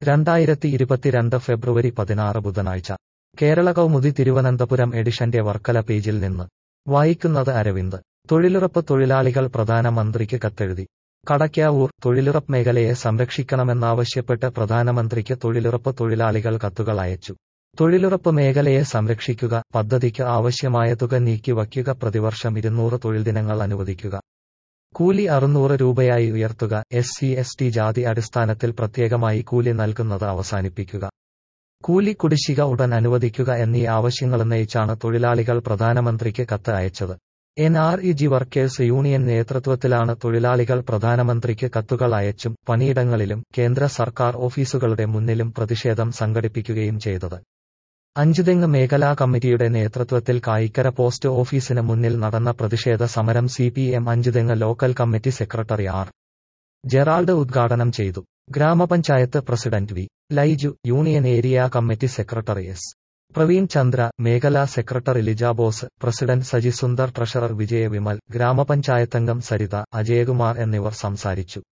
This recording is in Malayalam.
രണ്ടായിരത്തി ഇരുപത്തിരണ്ട് ഫെബ്രുവരി പതിനാറ് ബുധനാഴ്ച കേരള കൗമുദി തിരുവനന്തപുരം എഡിഷന്റെ വർക്കല പേജിൽ നിന്ന് വായിക്കുന്നത് അരവിന്ദ് തൊഴിലുറപ്പ് തൊഴിലാളികൾ പ്രധാനമന്ത്രിക്ക് കത്തെഴുതി കടയ്ക്കാവൂർ തൊഴിലുറപ്പ് മേഖലയെ സംരക്ഷിക്കണമെന്നാവശ്യപ്പെട്ട് പ്രധാനമന്ത്രിക്ക് തൊഴിലുറപ്പ് തൊഴിലാളികൾ കത്തുകൾ അയച്ചു തൊഴിലുറപ്പ് മേഖലയെ സംരക്ഷിക്കുക പദ്ധതിക്ക് ആവശ്യമായ തുക നീക്കിവയ്ക്കുക പ്രതിവർഷം ഇരുന്നൂറ് തൊഴിൽ ദിനങ്ങൾ അനുവദിക്കുക കൂലി അറുന്നൂറ് രൂപയായി ഉയർത്തുക എസ് സി എസ് ടി ജാതി അടിസ്ഥാനത്തിൽ പ്രത്യേകമായി കൂലി നൽകുന്നത് അവസാനിപ്പിക്കുക കൂലി കുടിശ്ശിക ഉടൻ അനുവദിക്കുക എന്നീ ആവശ്യങ്ങളുന്നയിച്ചാണ് തൊഴിലാളികൾ പ്രധാനമന്ത്രിക്ക് കത്ത് അയച്ചത് N R E G workers union നേതൃത്വത്തിലാണ് തൊഴിലാളികൾ പ്രധാനമന്ത്രിക്ക് കത്തുകൾ അയച്ചും പണിയിടങ്ങളിലും കേന്ദ്ര സർക്കാർ ഓഫീസുകളുടെ മുന്നിലും പ്രതിഷേധം സംഘടിപ്പിക്കുകയും ചെയ്തത് അഞ്ചുതെങ്ങ് മേഖലാ കമ്മിറ്റിയുടെ നേതൃത്വത്തിൽ കായിക്കര പോസ്റ്റ് ഓഫീസിന് മുന്നിൽ നടന്ന പ്രതിഷേധ സമരം C P M Anchuthengu local committee secretary R Gerald ഉദ്ഘാടനം ചെയ്തു ഗ്രാമപഞ്ചായത്ത് president V Laiju union area committee secretary S Praveen Chandra മേഖലാ secretary Lija Bose president Saji Sundar treasurer Vijaya Vimal ഗ്രാമപഞ്ചായത്തംഗം സരിത അജയകുമാർ എന്നിവർ സംസാരിച്ചു